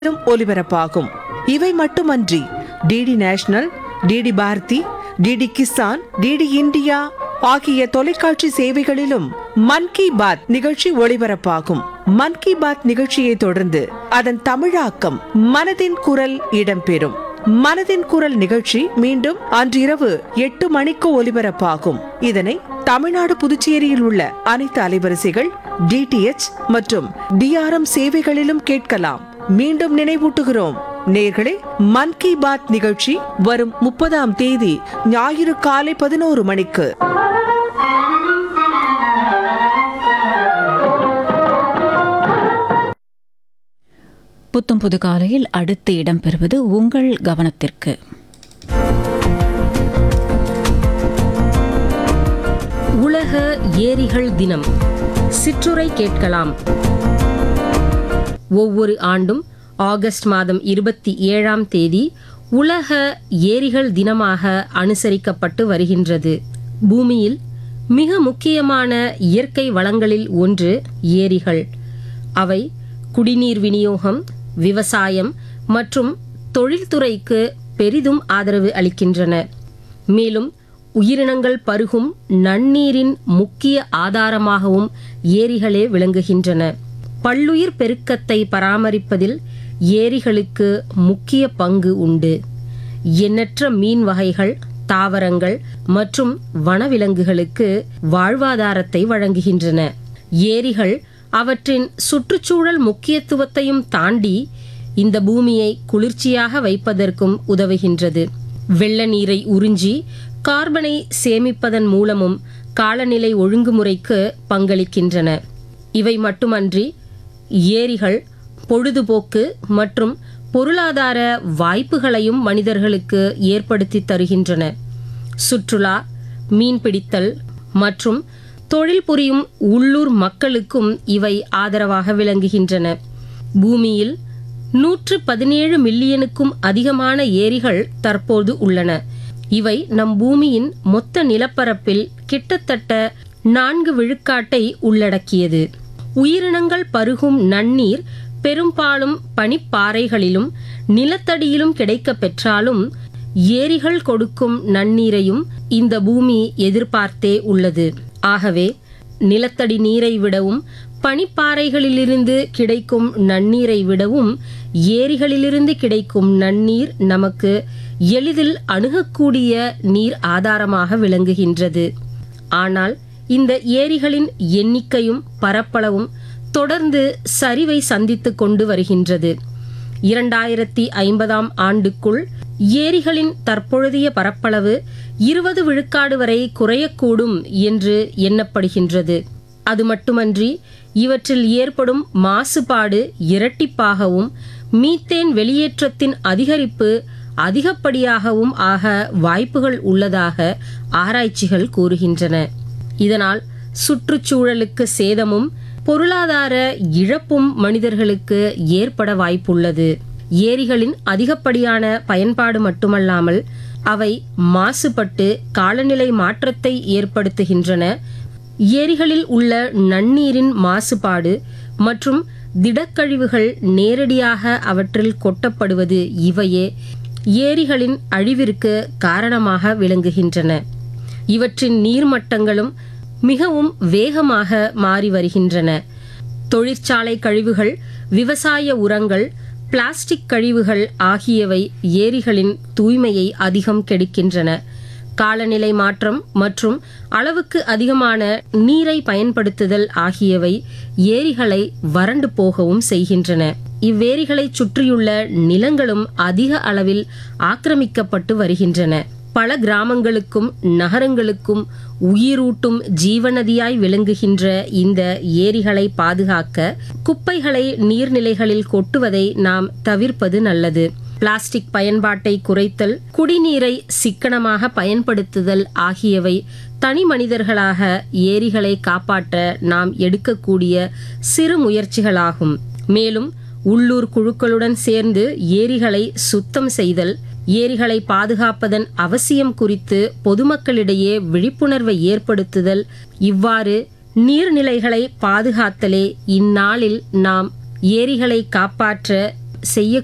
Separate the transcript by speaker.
Speaker 1: ஒலிபரப்பாகும் இவை மட்டுமன்றி DD National DD Bharati DD Kisan DD India ஆகிய தொலைக்காட்சி சேவைகளிலும் மன் கி பாத் நிகழ்ச்சி ஒளிபரப்பாகும் மன் கி பாத் நிகழ்ச்சியை தொடர்ந்து அதன் தமிழாக்கம் மனதின் குரல் இடம்பெறும் மனதின் குரல் நிகழ்ச்சி மீண்டும் அன்றிரவு எட்டு மணிக்கு ஒலிபரப்பாகும் இதனை தமிழ்நாடு புதுச்சேரியில் உள்ள அனைத்து அலைவரிசைகள் டிடிஎச் மற்றும் டிஆர்எம் சேவைகளிலும் கேட்கலாம் மீண்டும் நினைவூட்டுகிறோம் நேர்களே மன் கி பாத் நிகழ்ச்சி வரும் முப்பதாம் தேதி ஞாயிறு காலை பதினோரு மணிக்கு
Speaker 2: புத்தம் புது காலையில் அடுத்து இடம்பெறுவது உங்கள் கவனத்திற்கு
Speaker 3: உலக ஏரிகள் தினம் சிற்றுரை கேட்கலாம் ஒவ்வொரு ஆண்டும் ஆகஸ்ட் மாதம் இருபத்தி ஏழாம் தேதி உலக ஏரிகள் தினமாக அனுசரிக்கப்பட்டு வருகின்றது பூமியில் மிக முக்கியமான இயற்கை வளங்களில் ஒன்று ஏரிகள் அவை குடிநீர் விநியோகம் விவசாயம் மற்றும் தொழில்துறைக்கு பெரிதும் ஆதரவு அளிக்கின்றன மேலும் உயிரினங்கள் பருகும் நன்னீரின் முக்கிய ஆதாரமாகவும் ஏரிகளே விளங்குகின்றன பல்லுயிர் பெருக்கத்தை பராமரிப்பதில் ஏரிகளுக்கு முக்கிய பங்கு உண்டு எண்ணற்ற மீன் வகைகள் தாவரங்கள் மற்றும் வனவிலங்குகளுக்கு வாழ்வாதாரத்தை வழங்குகின்றன ஏரிகள் அவற்றின் சுற்றுச்சூழல் முக்கியத்துவத்தையும் தாண்டி இந்த பூமியை குளிர்ச்சியாக வைப்பதற்கும் உதவுகின்றது வெள்ள நீரை உறிஞ்சி கார்பனை சேமிப்பதன் மூலமும் காலநிலை ஒழுங்குமுறைக்கு பங்களிக்கின்றன இவை மட்டுமன்றி ஏரிகள் பொழுதுபோக்கு மற்றும் பொருளாதார வாய்ப்புகளையும் மனிதர்களுக்கு ஏற்படுத்தி தருகின்றன சுற்றுலா மீன்பிடித்தல் மற்றும் தொழில் புரியும் உள்ளூர் மக்களுக்கும் இவை ஆதரவாக விளங்குகின்றன பூமியில் நூற்று பதினேழு மில்லியனுக்கும் அதிகமான ஏரிகள் தற்போது உள்ளன இவை நம் பூமியின் மொத்த நிலப்பரப்பில் கிட்டத்தட்ட நான்கு விழுக்காட்டை உள்ளடக்கியது உயிரினங்கள் பருகும் நன்னீர் பெரும்பாலும் பனிப்பாறைகளிலும் நிலத்தடியிலும் கிடைக்கப் பெற்றாலும் ஏரிகள் கொடுக்கும் நன்னீரையும் இந்த பூமி எதிர்பார்த்தே உள்ளது ஆகவே நிலத்தடி நீரை விடவும் பனிப்பாறைகளிலிருந்து கிடைக்கும் நன்னீரை விடவும் ஏரிகளிலிருந்து கிடைக்கும் நன்னீர் நமக்கு எளிதில் அணுகக்கூடிய நீர் ஆதாரமாக விளங்குகின்றது ஆனால் இந்த ஏரிகளின் எண்ணிக்கையும் பரப்பளவும் தொடர்ந்து சரிவை சந்தித்துக் கொண்டு வருகின்றது இரண்டாயிரத்தி ஐம்பதாம் ஆண்டுக்குள் ஏரிகளின் தற்பொழுதைய பரப்பளவு இருபது விழுக்காடு வரை குறையக்கூடும் என்று எண்ணப்படுகின்றது அது மட்டுமன்றி இவற்றில் ஏற்படும் மாசுபாடு இரட்டிப்பாகவும் மீத்தேன் வெளியேற்றத்தின் அதிகரிப்பு அதிகப்படியாகவும் ஆக வாய்ப்புகள் உள்ளதாக ஆராய்ச்சிகள் கூறுகின்றன இதனால் சுற்றுச்சூழலுக்கு சேதமும் பொருளாதார இழப்பும் மனிதர்களுக்கு ஏற்பட வாய்ப்புள்ளது ஏரிகளின் அதிகப்படியான பயன்பாடு மட்டுமல்லாமல் அவை மாசுபட்டு காலநிலை மாற்றத்தை ஏற்படுத்துகின்றன ஏரிகளில் உள்ள நன்னீரின் மாசுபாடு மற்றும் திடக்கழிவுகள் நேரடியாக அவற்றில் கொட்டப்படுவது இவையே ஏரிகளின் அழிவிற்கு காரணமாக விளங்குகின்றன இவற்றின் நீர்மட்டங்களும் மிகவும் வேகமாக மாறி வருகின்றன தொழிற்சாலை கழிவுகள் விவசாய உரங்கள் பிளாஸ்டிக் கழிவுகள் ஆகியவை ஏரிகளின் தூய்மையை அதிகம் கெடுக்கின்றன காலநிலை மாற்றம் மற்றும் அளவுக்கு அதிகமான நீரை பயன்படுத்துதல் ஆகியவை ஏரிகளை வறண்டு போகவும் செய்கின்றன இவ்வேரிகளை சுற்றியுள்ள நிலங்களும் அதிக அளவில் ஆக்கிரமிக்கப்பட்டு வருகின்றன பல கிராமங்களுக்கும் நகரங்களுக்கும் உயிரூட்டும் ஜீவநதியாய் விளங்குகின்ற இந்த ஏரிகளை பாதுகாக்க குப்பைகளை நீர்நிலைகளில் கொட்டுவதை நாம் தவிர்ப்பது நல்லது பிளாஸ்டிக் பயன்பாட்டை குறைத்தல் குடிநீரை சிக்கனமாக பயன்படுத்துதல் ஆகியவை தனி மனிதர்களாக ஏரிகளை காப்பாற்ற நாம் எடுக்கக்கூடிய சிறு முயற்சிகளாகும் மேலும் உள்ளூர் குழுக்களுடன் சேர்ந்து ஏரிகளை சுத்தம் செய்தல் ஏரிகளை பாதுகாப்பதன் அவசியம் குறித்து பொதுமக்களிடையே விழிப்புணர்வை ஏற்படுத்துதல் இவ்வாறு நீர்நிலைகளை பாதுகாத்தலே இந்நாளில் நாம் ஏரிகளை காப்பாற்ற செய்ய